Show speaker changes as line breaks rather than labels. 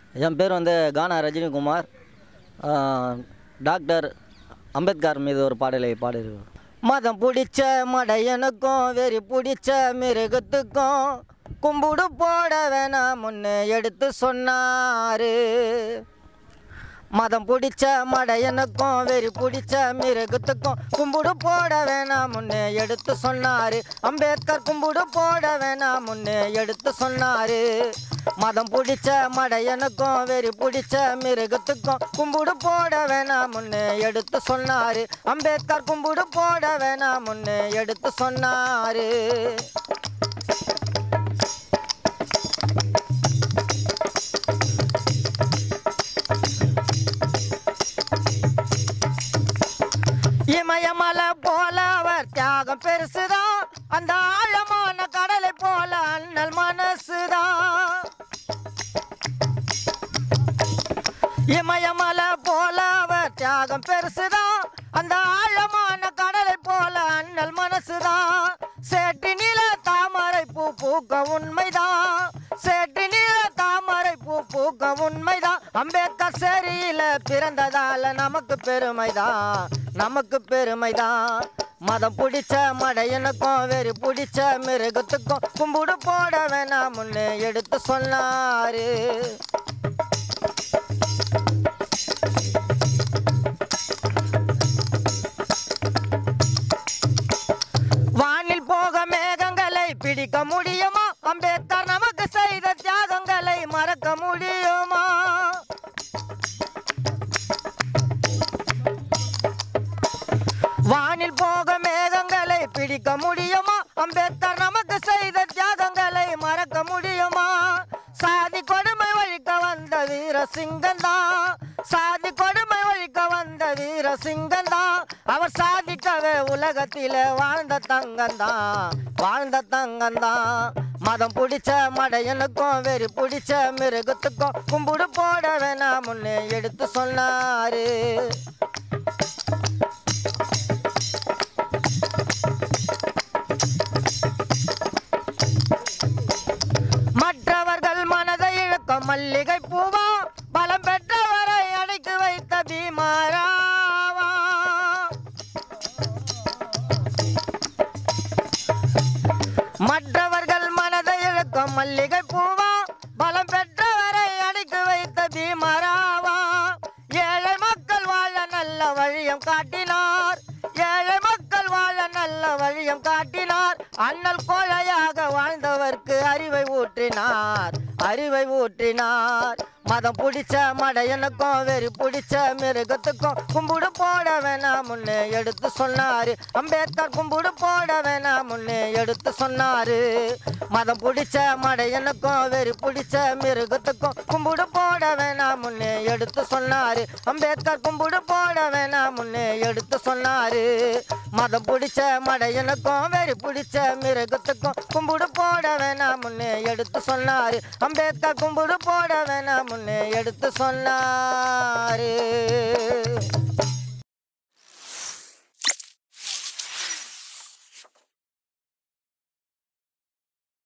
என் பேர் வந்து கானா ரஜினிகுமார் ஆ, டாக்டர் அம்பேத்கர் மீது ஒரு பாடலை பாடியிருக்கோம் மதம் பிடிச்ச மடையனுக்கும் வெறி பிடிச்ச மிருகத்துக்கும் கும்பிடு போட வேணாம் முன்னே எடுத்து சொன்னாரு மதம் பிடிச்ச மடையனுக்கும் வெறி பிடிச்ச மிருகத்துக்கும் கும்பிடு போட வேணாம் முன்னே எடுத்து சொன்னாரு அம்பேத்கர் கும்பிடு போட வேணாம் முன்னே எடுத்து சொன்னாரு மதம் பிடிச்ச மடையனுக்கும் வெறி பிடிச்ச மிருகத்துக்கும் கும்பிடு போட வேணாம் முன்னே எடுத்து சொன்னாரு அம்பேத்கர் கும்பிடு போட வேணாம் முன்னே எடுத்து சொன்னாரு இமயமலை போல அவர் தியாகம் பெருசுதான் அந்த ஆழமான கடலை போல அண்ணல் மனசுதான் இமயமலை போல அவர் தியாகம் பெருசுதான் அந்த ஆழமான கடலை போல அண்ணல் மனசுதான் சேட்டி நில தாமரை பூ பூக்க உண்மைதான் சேட்டி நில தாமரை பூ பூக்க உண்மைதான் அம்பேத்கர் சரியில பிறந்ததால நமக்கு பெருமைதான் நமக்கு பெருமைதான் மதம் பிடிச்ச மடையனுக்கும் வெறி பிடிச்ச மிருகத்துக்கும் கும்பிடு போட வேணாம் முன்னே எடுத்து சொன்னாரு வானில் போக மேகங்களை பிடிக்க முடியுமா அம்பேத்கர் நமக்கு செய்த தியாகங்களை மறக்க முடியுமா வானில் போக மேகங்களை பிடிக்க முடியுமா அம்பேத்கர் நமக்கு செய்த தியாகங்களை மறக்க முடியுமா சாதி கொடுமை ஒழிக்க வந்த வீர சிங்கந்தான் சாதி கொடுமை ஒழிக்க வந்த வீர சிங்கந்தான் அவர் சாதிக்கவே உலகத்தில வாழ்ந்த தங்கந்தான் வாழ்ந்த தங்கந்தான் மதம் பிடிச்ச மடையனுக்கும் வெறி பிடிச்ச மிருகத்துக்கும் கும்பிடு போட வேணாம் முன்னே எடுத்து சொன்னாரு மற்றவர்கள் மனதை இழுக்கும் மல்லிகை பூவா பலம் பெற்றவரை அடைத்து வைத்த பீமாராவா மற்றவர்கள் மனதை இழுக்கும் மல்லிகை பூவா பலம் பெற்றவரை அடைத்து வைத்த பீமராவா ஏழை மக்கள் வாழ நல்ல வழியம் காட்டினார் ஏழை மக்கள் வாழ நல்ல வழியம் காட்டினார் அண்ணல் கோழையாக வாழ்ந்தவர்க்கு அறிவை ஊற்றினார் அறிவை ஊற்றினார் மதம் பிடிச்ச மடையனுக்கும் வெறி பிடிச்ச மிருகத்துக்கும் கும்பிடு போட வேணாம் முன்னே எடுத்து சொன்னாரு அம்பேத்கர் கும்பிடு போட வேணாம் முன்னே எடுத்து சொன்னாரு மதம் பிடிச்ச மடையனுக்கும் வெறி பிடிச்ச மிருகத்துக்கும் கும்பிடு போட வேணாம் முன்னே எடுத்து சொன்னாரு அம்பேத்கர் கும்பிடு போட வேணாம் முன்னே எடுத்து சொன்னாரு மதம் பிடிச்ச மடையனுக்கும் வெறி பிடிச்ச மிருகத்துக்கும் கும்பிடு போட வேணாம் முன்னே எடுத்து சொன்னாரு அம்பேத்கர் கும்பிடு போட வேணாம் முன்னே எடுத்து சொன்னாரு